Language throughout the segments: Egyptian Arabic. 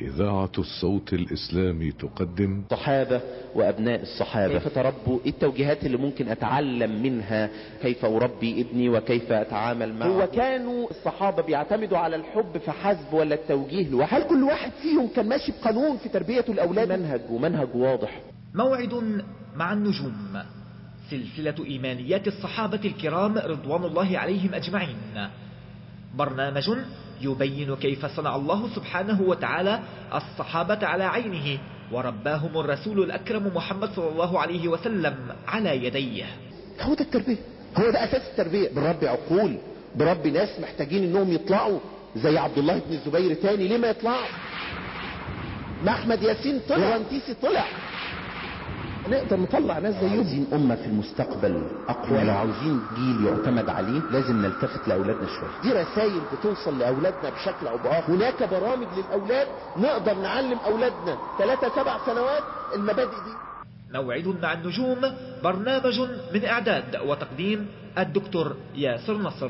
إذاعة الصوت الإسلامي تقدم الصحابة وأبناء الصحابة كيف تربوا إيه التوجيهات اللي ممكن أتعلم منها كيف أربي ابني وكيف أتعامل معه هو كانوا الصحابة بيعتمدوا على الحب فحسب ولا التوجيه لوحده هل كل واحد فيهم كان ماشي بقانون في تربية الأولاد منهج ومنهج واضح موعد مع النجوم سلسلة إيمانيات الصحابة الكرام رضوان الله عليهم أجمعين برنامج يبين كيف صنع الله سبحانه وتعالى الصحابة على عينه ورباهم الرسول الأكرم محمد صلى الله عليه وسلم على يديه هو ده التربية هو ده أساس التربية بربي عقول بربي ناس محتاجين انهم يطلعوا زي عبد الله بن الزبير تاني ليه ما يطلعوا ما احمد ياسين طلع ورنتيسي طلع نقدر نطلع ناس زيهم عايزين أمة في المستقبل أقوى لو عاوزين جيل يعتمد عليه لازم نلتفت لأولادنا شوية دي رسائل بتوصل لأولادنا بشكل أو بآخر هناك برامج للأولاد نقدر نعلم أولادنا ثلاثة سبع سنوات المبادئ دي موعد مع النجوم برنامج من إعداد وتقديم الدكتور ياسر نصر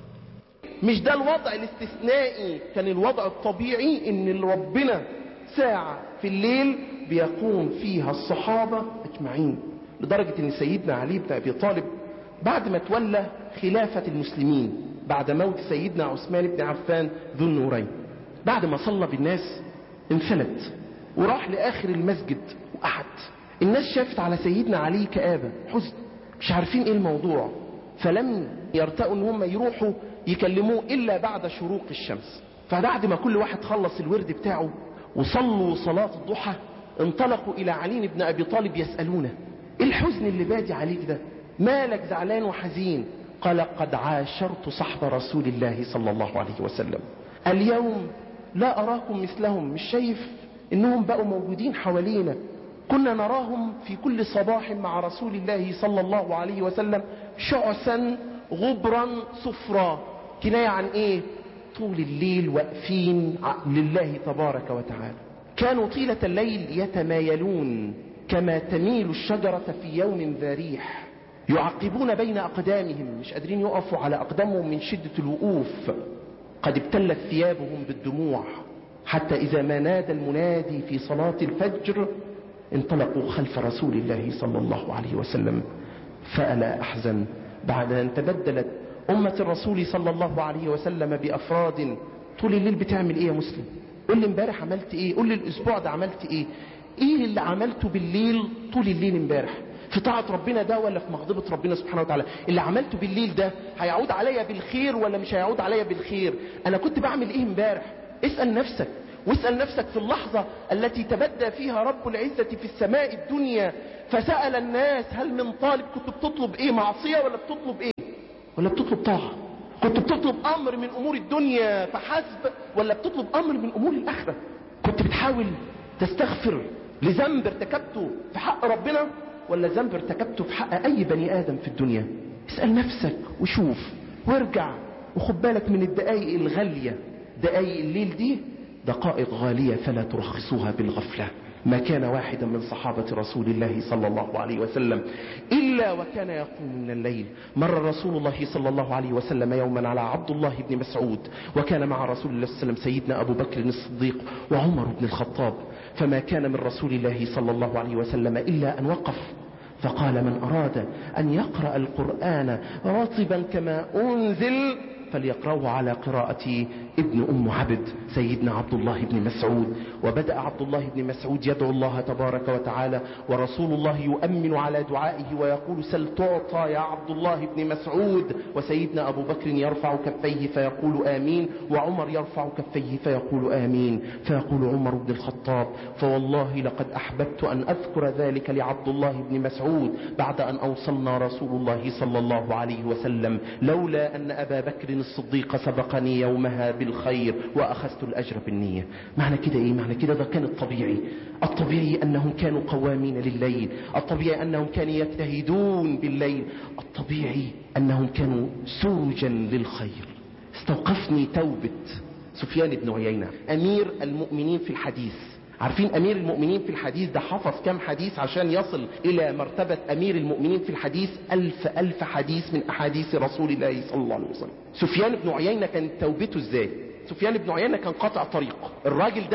مش ده الوضع الاستثنائي كان الوضع الطبيعي ان ربنا ساعة في الليل بيقوم فيها الصحابة اجمعين لدرجة ان سيدنا علي بن ابي طالب بعد ما تولى خلافة المسلمين بعد موت سيدنا عثمان بن عفان ذو النورين بعد ما صلى بالناس انفلت وراح لاخر المسجد وقعد الناس شافت على سيدنا علي كآبة حزن مش عارفين ايه الموضوع فلم يرتقوا ان هم يروحوا يكلموه الا بعد شروق الشمس فبعد ما كل واحد خلص الورد بتاعه وصلوا صلاة الضحى انطلقوا الى علي بن ابي طالب يسألونه ايه الحزن اللي بادي عليك ده مالك زعلان وحزين قال قد عاشرت صحب رسول الله صلى الله عليه وسلم اليوم لا اراكم مثلهم مش شايف انهم بقوا موجودين حوالينا كنا نراهم في كل صباح مع رسول الله صلى الله عليه وسلم شعثا غبرا صفرا كناية عن ايه طول الليل واقفين لله تبارك وتعالى كانوا طيلة الليل يتمايلون كما تميل الشجرة في يوم ذا ريح يعقبون بين أقدامهم مش قادرين يقفوا على أقدامهم من شدة الوقوف قد ابتلت ثيابهم بالدموع حتى إذا ما نادى المنادي في صلاة الفجر انطلقوا خلف رسول الله صلى الله عليه وسلم فألا أحزن بعد أن تبدلت أمة الرسول صلى الله عليه وسلم بأفراد طول الليل بتعمل إيه يا مسلم قول لي امبارح عملت إيه قول لي الأسبوع ده عملت إيه إيه اللي عملته بالليل طول الليل امبارح في طاعة ربنا ده ولا في مغضبة ربنا سبحانه وتعالى اللي عملته بالليل ده هيعود عليا بالخير ولا مش هيعود عليا بالخير أنا كنت بعمل إيه امبارح اسأل نفسك واسأل نفسك في اللحظة التي تبدى فيها رب العزة في السماء الدنيا فسأل الناس هل من طالب كنت بتطلب ايه معصية ولا بتطلب ايه ولا بتطلب طاعة كنت بتطلب امر من امور الدنيا فحسب ولا بتطلب امر من امور الاخرة كنت بتحاول تستغفر لذنب ارتكبته في حق ربنا ولا ذنب ارتكبته في حق اي بني ادم في الدنيا اسأل نفسك وشوف وارجع وخد بالك من الدقايق الغالية دقايق الليل دي دقائق غالية فلا ترخصوها بالغفلة ما كان واحدا من صحابة رسول الله صلى الله عليه وسلم إلا وكان يقوم من الليل مر رسول الله صلى الله عليه وسلم يوما على عبد الله بن مسعود وكان مع رسول الله صلى الله عليه وسلم سيدنا أبو بكر الصديق وعمر بن الخطاب فما كان من رسول الله صلى الله عليه وسلم إلا أن وقف فقال من أراد أن يقرأ القرآن رطبا كما أنزل فليقرأه على قراءة ابن أم عبد سيدنا عبد الله بن مسعود وبدأ عبد الله بن مسعود يدعو الله تبارك وتعالى ورسول الله يؤمن على دعائه ويقول سل تعطى يا عبد الله بن مسعود وسيدنا أبو بكر يرفع كفيه فيقول آمين وعمر يرفع كفيه فيقول آمين فيقول عمر بن الخطاب فوالله لقد أحببت أن أذكر ذلك لعبد الله بن مسعود بعد أن أوصلنا رسول الله صلى الله عليه وسلم لولا أن أبا بكر الصديق سبقني يومها بالخير وأخذت الأجر بالنية معنى كده إيه معنى كده ده كان الطبيعي الطبيعي أنهم كانوا قوامين لليل الطبيعي أنهم كانوا يجتهدون بالليل الطبيعي أنهم كانوا سوجا للخير استوقفني توبة سفيان بن عيينة أمير المؤمنين في الحديث عارفين امير المؤمنين في الحديث ده حفظ كم حديث عشان يصل الى مرتبة امير المؤمنين في الحديث الف الف حديث من احاديث رسول الله صلى الله عليه وسلم سفيان بن عيينة كانت توبته ازاي سفيان بن عيينة كان قطع طريق الراجل ده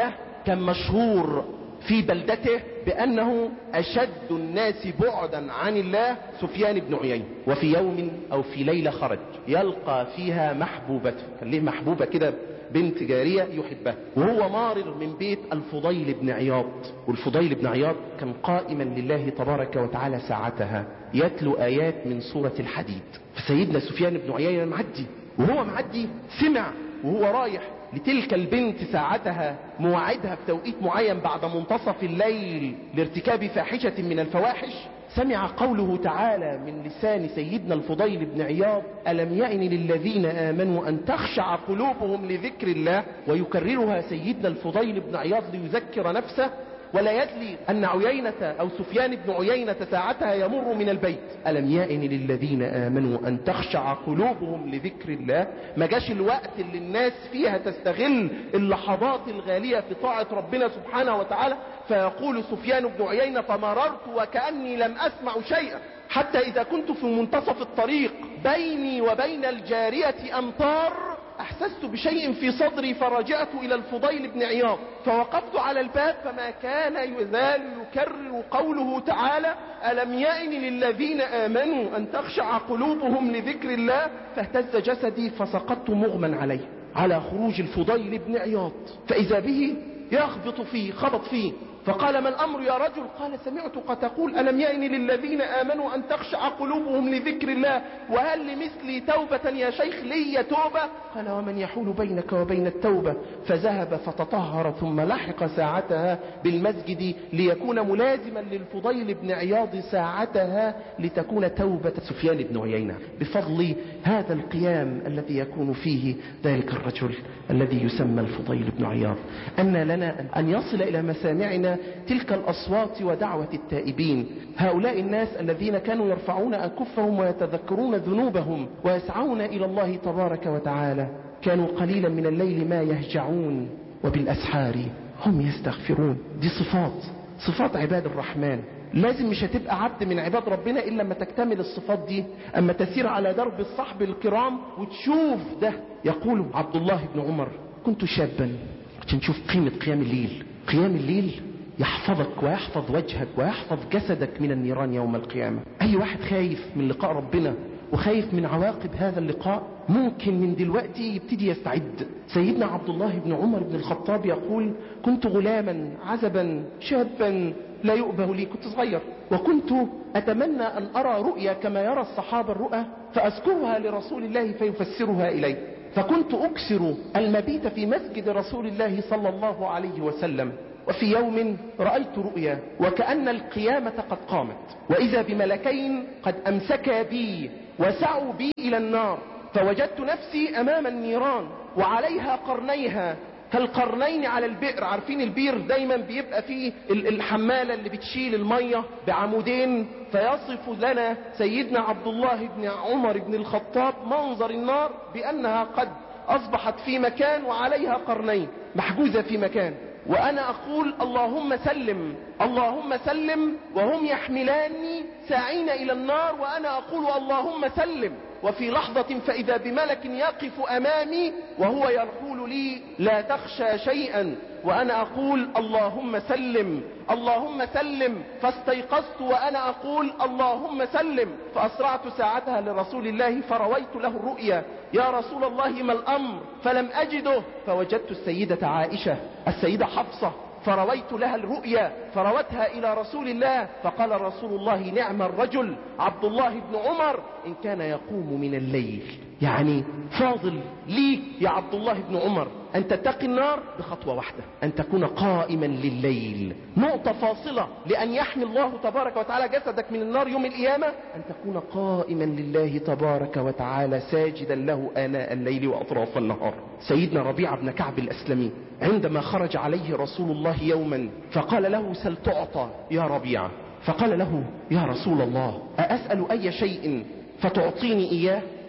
كان مشهور في بلدته بأنه أشد الناس بعدا عن الله سفيان بن عيينة وفي يوم أو في ليلة خرج يلقى فيها محبوبته كان ليه محبوبة كده بنت جارية يحبها وهو مارر من بيت الفضيل بن عياض والفضيل بن عياض كان قائما لله تبارك وتعالى ساعتها يتلو آيات من سورة الحديد فسيدنا سفيان بن عيينة معدي وهو معدي سمع وهو رايح لتلك البنت ساعتها موعدها بتوقيت معين بعد منتصف الليل لارتكاب فاحشة من الفواحش سمع قوله تعالى من لسان سيدنا الفضيل بن عياض ألم يأن للذين آمنوا أن تخشع قلوبهم لذكر الله ويكررها سيدنا الفضيل بن عياض ليذكر نفسه ولا يدلي أن عيينة أو سفيان بن عيينة ساعتها يمر من البيت ألم يأن للذين آمنوا أن تخشع قلوبهم لذكر الله ما جاش الوقت اللي الناس فيها تستغل اللحظات الغالية في طاعة ربنا سبحانه وتعالى فيقول سفيان بن عيينة فمررت وكأني لم أسمع شيئا حتى إذا كنت في منتصف الطريق بيني وبين الجارية أمطار أحسست بشيء في صدري فرجعت إلى الفضيل بن عياض فوقفت على الباب فما كان يزال يكرر قوله تعالى ألم يأن للذين آمنوا أن تخشع قلوبهم لذكر الله فاهتز جسدي فسقطت مغمى عليه على خروج الفضيل بن عياض فإذا به يخبط فيه خبط فيه فقال ما الأمر يا رجل قال سمعتك تقول ألم يأن للذين آمنوا أن تخشع قلوبهم لذكر الله وهل لمثلي توبة يا شيخ لي توبة قال ومن يحول بينك وبين التوبة فذهب فتطهر ثم لحق ساعتها بالمسجد ليكون ملازما للفضيل بن عياض ساعتها لتكون توبة سفيان بن عيينة بفضل هذا القيام الذي يكون فيه ذلك الرجل الذي يسمى الفضيل بن عياض أن لنا أن يصل إلى مسامعنا تلك الأصوات ودعوة التائبين هؤلاء الناس الذين كانوا يرفعون أكفهم ويتذكرون ذنوبهم ويسعون إلى الله تبارك وتعالى كانوا قليلا من الليل ما يهجعون وبالأسحار هم يستغفرون دي صفات صفات عباد الرحمن لازم مش هتبقى عبد من عباد ربنا إلا لما تكتمل الصفات دي أما تسير على درب الصحب الكرام وتشوف ده يقول عبد الله بن عمر كنت شابا عشان نشوف قيمة قيام الليل قيام الليل يحفظك ويحفظ وجهك ويحفظ جسدك من النيران يوم القيامة أي واحد خايف من لقاء ربنا وخايف من عواقب هذا اللقاء ممكن من دلوقتي يبتدي يستعد سيدنا عبد الله بن عمر بن الخطاب يقول كنت غلاما عزبا شابا لا يؤبه لي كنت صغير وكنت أتمنى أن أرى رؤيا كما يرى الصحابة الرؤى فأذكرها لرسول الله فيفسرها إلي فكنت أكسر المبيت في مسجد رسول الله صلى الله عليه وسلم وفي يوم رأيت رؤيا وكأن القيامة قد قامت وإذا بملكين قد أمسكا بي وسعوا بي إلى النار فوجدت نفسي أمام النيران وعليها قرنيها كالقرنين على البئر عارفين البير دايما بيبقى فيه الحمالة اللي بتشيل المية بعمودين فيصف لنا سيدنا عبد الله بن عمر بن الخطاب منظر النار بأنها قد أصبحت في مكان وعليها قرنين محجوزة في مكان وأنا أقول اللهم سلم اللهم سلم وهم يحملاني ساعين إلى النار وأنا أقول اللهم سلم وفي لحظة فإذا بملك يقف أمامي وهو يقول لي لا تخشى شيئا وأنا أقول اللهم سلم اللهم سلم فاستيقظت وأنا أقول اللهم سلم فأسرعت ساعتها لرسول الله فرويت له الرؤيا يا رسول الله ما الأمر فلم أجده فوجدت السيدة عائشة السيدة حفصة فرويت لها الرؤيا فروتها إلى رسول الله فقال رسول الله نعم الرجل عبد الله بن عمر إن كان يقوم من الليل يعني فاضل ليك يا عبد الله بن عمر أن تتقي النار بخطوة واحدة أن تكون قائما لليل نقطة فاصلة لأن يحمي الله تبارك وتعالى جسدك من النار يوم القيامة أن تكون قائما لله تبارك وتعالى ساجدا له آناء الليل وأطراف النهار سيدنا ربيع بن كعب الأسلمي عندما خرج عليه رسول الله يوما فقال له سل تعطى يا ربيع فقال له يا رسول الله أأسأل أي شيء فتعطيني إياه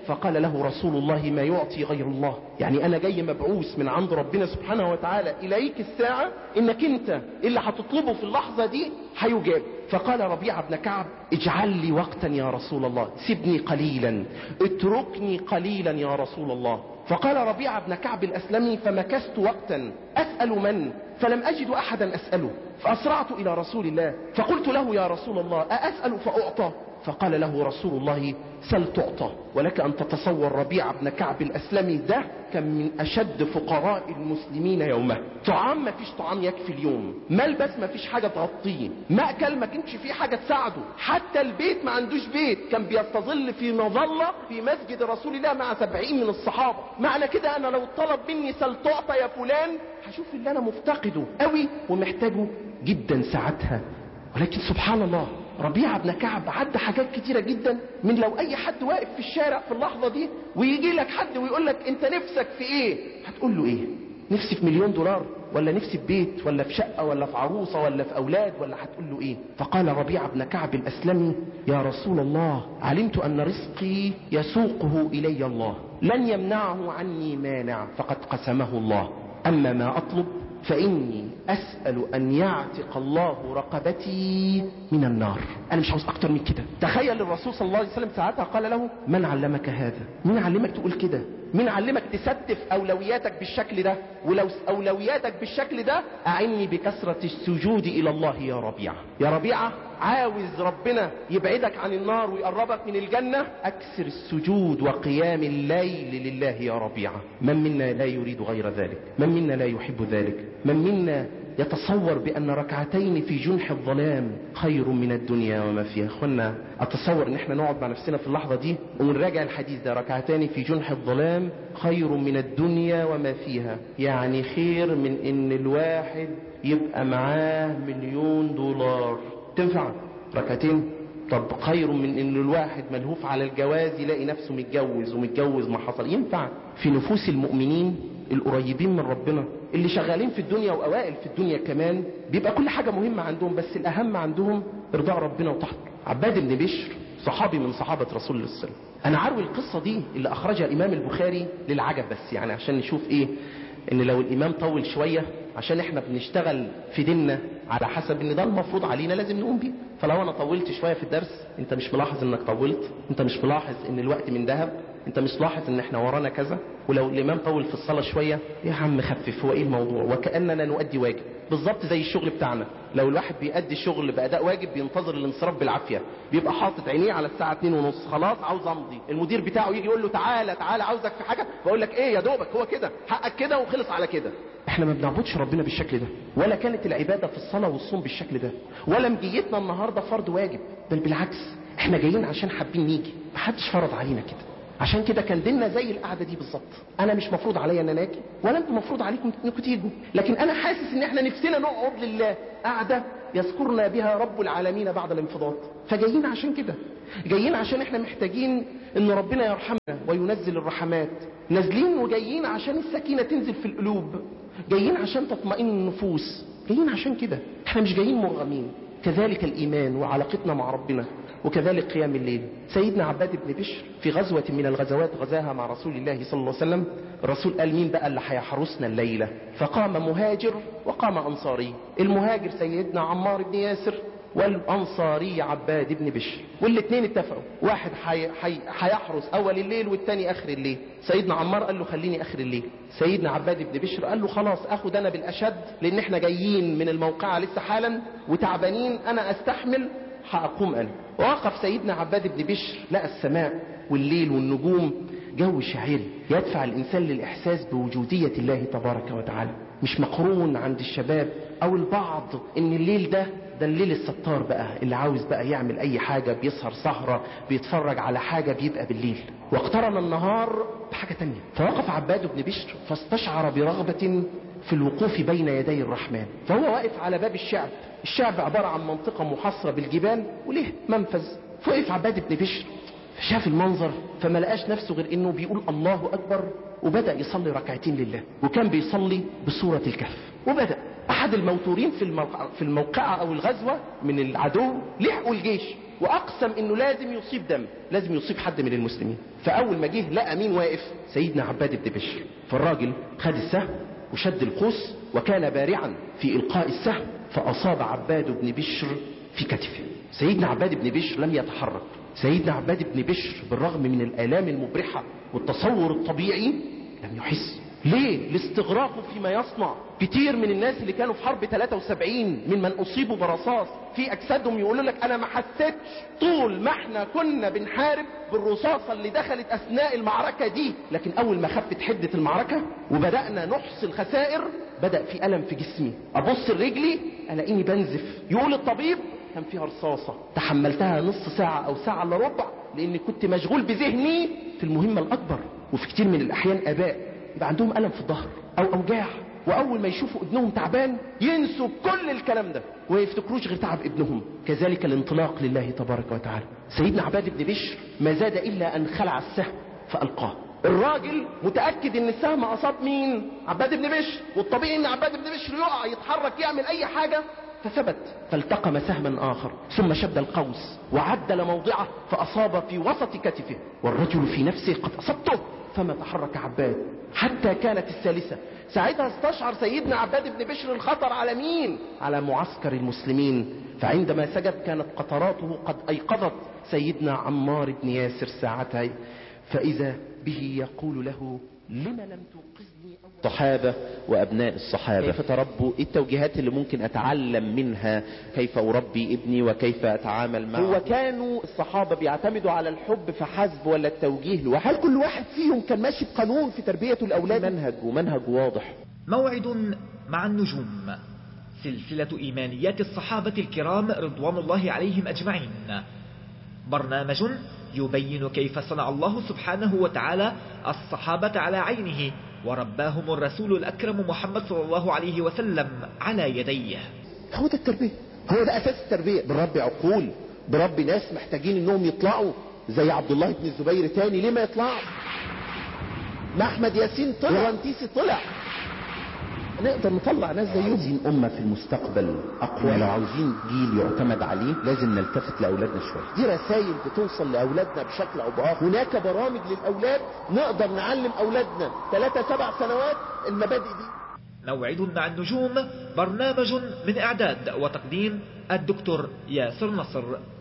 فقال له رسول الله ما يعطي غير الله يعني انا جاي مبعوث من عند ربنا سبحانه وتعالى اليك الساعة انك انت اللي هتطلبه في اللحظة دي هيجاب فقال ربيعة بن كعب اجعل لي وقتا يا رسول الله سيبني قليلا اتركني قليلا يا رسول الله فقال ربيعة بن كعب الأسلمي فمكثت وقتا أسأل من فلم أجد أحدا أسأله فأسرعت إلى رسول الله فقلت له يا رسول الله أأسأل فأعطى فقال له رسول الله سل تعطى ولك أن تتصور ربيعة بن كعب الأسلمي ده كان من أشد فقراء المسلمين يومه طعام ما فيش طعام يكفي اليوم ملبس ما فيش حاجة تغطيه مأكل ما كانش فيه حاجة تساعده حتى البيت ما عندوش بيت كان بيستظل في مظلة في مسجد رسول الله مع سبعين من الصحابة معنى كده أنا لو طلب مني سل تعطى يا فلان هشوف اللي أنا مفتقده قوي ومحتاجه جدا ساعتها ولكن سبحان الله ربيعة بن كعب عدى حاجات كتيرة جدا من لو اي حد واقف في الشارع في اللحظة دي ويجي لك حد ويقول لك انت نفسك في ايه هتقول له ايه نفسي في مليون دولار ولا نفسي في بيت ولا في شقة ولا في عروسة ولا في اولاد ولا هتقول له ايه فقال ربيعة بن كعب الاسلمي يا رسول الله علمت ان رزقي يسوقه الي الله لن يمنعه عني مانع فقد قسمه الله اما ما اطلب فإني أسأل أن يعتق الله رقبتي من النار أنا مش عاوز أكتر من كده تخيل الرسول صلى الله عليه وسلم ساعتها قال له من علمك هذا مين علمك تقول كده مين علمك تستف أولوياتك بالشكل ده ولو أولوياتك بالشكل ده أعني بكثرة السجود إلى الله يا ربيعة يا ربيعة عاوز ربنا يبعدك عن النار ويقربك من الجنة أكثر السجود وقيام الليل لله يا ربيعة من منا لا يريد غير ذلك من منا لا يحب ذلك من منا يتصور بأن ركعتين في جنح الظلام خير من الدنيا وما فيها اخوانا اتصور ان احنا نقعد مع نفسنا في اللحظة دي ونراجع الحديث ده ركعتان في جنح الظلام خير من الدنيا وما فيها يعني خير من ان الواحد يبقى معاه مليون دولار تنفع ركعتين طب خير من ان الواحد ملهوف على الجواز يلاقي نفسه متجوز ومتجوز ما حصل ينفع في نفوس المؤمنين القريبين من ربنا اللي شغالين في الدنيا واوائل في الدنيا كمان بيبقى كل حاجة مهمة عندهم بس الاهم عندهم ارضاء ربنا وتحت عباد بن بشر صحابي من صحابة رسول الله صلى الله عليه وسلم انا عارف القصة دي اللي اخرجها الامام البخاري للعجب بس يعني عشان نشوف ايه ان لو الامام طول شوية عشان احنا بنشتغل في ديننا على حسب ان ده المفروض علينا لازم نقوم بيه فلو انا طولت شوية في الدرس انت مش ملاحظ انك طولت انت مش ملاحظ ان الوقت من ذهب انت مش لاحظ ان احنا ورانا كذا ولو الامام طول في الصلاة شوية يا عم خفف هو ايه الموضوع وكأننا نؤدي واجب بالظبط زي الشغل بتاعنا لو الواحد بيأدي الشغل بأداء واجب بينتظر الانصراف بالعافية بيبقى حاطط عينيه على الساعة 2 ونص خلاص عاوز امضي المدير بتاعه يجي يقول له تعالى تعالى عاوزك في حاجة بقول لك ايه يا دوبك هو كده حقك كده وخلص على كده احنا ما بنعبدش ربنا بالشكل ده ولا كانت العبادة في الصلاة والصوم بالشكل ده ولا مجيتنا النهاردة فرض واجب بل بالعكس احنا جايين عشان حابين نيجي محدش فرض علينا كده عشان كده كان ديننا زي القعده دي بالظبط انا مش مفروض عليا ان انا اجي ولا انتم مفروض عليكم انكم تيجوا لكن انا حاسس ان احنا نفسنا نقعد لله قعده يذكرنا بها رب العالمين بعد الانفضاض فجايين عشان كده جايين عشان احنا محتاجين ان ربنا يرحمنا وينزل الرحمات نازلين وجايين عشان السكينه تنزل في القلوب جايين عشان تطمئن النفوس جايين عشان كده احنا مش جايين مرغمين كذلك الايمان وعلاقتنا مع ربنا وكذلك قيام الليل سيدنا عباد بن بشر في غزوة من الغزوات غزاها مع رسول الله صلى الله عليه وسلم الرسول قال مين بقى اللي هيحرسنا الليلة فقام مهاجر وقام أنصاري المهاجر سيدنا عمار بن ياسر والأنصاري عباد بن بشر والاثنين اتفقوا واحد حي... حي... هيحرس أول الليل والتاني آخر الليل سيدنا عمار قال له خليني آخر الليل سيدنا عباد بن بشر قال له خلاص أخد أنا بالأشد لأن احنا جايين من الموقعة لسه حالا وتعبانين أنا أستحمل هأقوم أنا وقف سيدنا عباد بن بشر لقى السماء والليل والنجوم جو شاعري يدفع الإنسان للإحساس بوجودية الله تبارك وتعالى مش مقرون عند الشباب أو البعض إن الليل ده ده الليل الستار بقى اللي عاوز بقى يعمل أي حاجة بيسهر سهرة بيتفرج على حاجة بيبقى بالليل واقترن النهار بحاجة تانية فوقف عباد بن بشر فاستشعر برغبة في الوقوف بين يدي الرحمن فهو واقف على باب الشعب الشعب عبارة عن منطقة محصرة بالجبال وليه منفذ فوقف عباد بن بشر شاف المنظر فما لقاش نفسه غير انه بيقول الله اكبر وبدأ يصلي ركعتين لله وكان بيصلي بسورة الكهف وبدأ احد الموتورين في الموقع في الموقعة او الغزوة من العدو لحقوا الجيش واقسم انه لازم يصيب دم لازم يصيب حد من المسلمين فاول ما جه لقى مين واقف سيدنا عباد بن بشر فالراجل خد السهم وشد القوس وكان بارعا في القاء السهم فاصاب عباد بن بشر في كتفه سيدنا عباد بن بشر لم يتحرك سيدنا عباد بن بشر بالرغم من الآلام المبرحة والتصور الطبيعي لم يحس ليه؟ لاستغراقه فيما يصنع كتير من الناس اللي كانوا في حرب 73 ممن أصيبوا برصاص في أجسادهم يقولوا لك أنا ما حسيتش طول ما احنا كنا بنحارب بالرصاصة اللي دخلت أثناء المعركة دي لكن أول ما خفت حدة المعركة وبدأنا نحصي الخسائر بدأ في ألم في جسمي أبص لرجلي ألاقيني بنزف يقول الطبيب كان فيها رصاصة تحملتها نص ساعة أو ساعة إلا ربع لأني كنت مشغول بذهني في المهمة الأكبر وفي كتير من الأحيان آباء يبقى عندهم ألم في الظهر أو أوجاع وأول ما يشوفوا ابنهم تعبان ينسوا كل الكلام ده وما يفتكروش غير تعب ابنهم كذلك الانطلاق لله تبارك وتعالى سيدنا عباد بن بشر ما زاد إلا أن خلع السهم فألقاه الراجل متأكد ان السهم اصاب مين عباد بن بشر والطبيعي ان عباد بن بشر يقع يتحرك يعمل اي حاجة فثبت فالتقم سهما آخر ثم شد القوس وعدل موضعه فأصاب في وسط كتفه والرجل في نفسه قد أصبته فما تحرك عباد حتى كانت الثالثة ساعتها استشعر سيدنا عباد بن بشر الخطر على مين على معسكر المسلمين فعندما سجد كانت قطراته قد أيقظت سيدنا عمار بن ياسر ساعتها فإذا به يقول له لم لم توقظني أول الصحابة وأبناء الصحابة كيف تربوا إيه التوجيهات اللي ممكن أتعلم منها كيف أربي ابني وكيف أتعامل معه هو كانوا الصحابة بيعتمدوا على الحب فحسب ولا التوجيه لوحده هل كل واحد فيهم كان ماشي بقانون في تربية الأولاد منهج ومنهج واضح موعد مع النجوم سلسلة إيمانيات الصحابة الكرام رضوان الله عليهم أجمعين برنامج يبين كيف صنع الله سبحانه وتعالى الصحابة على عينه ورباهم الرسول الأكرم محمد صلى الله عليه وسلم على يديه هو ده التربية هو ده أساس التربية بربي عقول بربي ناس محتاجين انهم يطلعوا زي عبد الله بن الزبير تاني ليه ما يطلعوا ما احمد ياسين طلع ورانتيسي طلع نقدر نطلع ناس زيهم عاوزين أمة في المستقبل أقوى لو عاوزين جيل يعتمد عليه لازم نلتفت لأولادنا شوية دي رسائل بتوصل لأولادنا بشكل أو بآخر هناك برامج للأولاد نقدر نعلم أولادنا ثلاثة سبع سنوات المبادئ دي موعد مع النجوم برنامج من إعداد وتقديم الدكتور ياسر نصر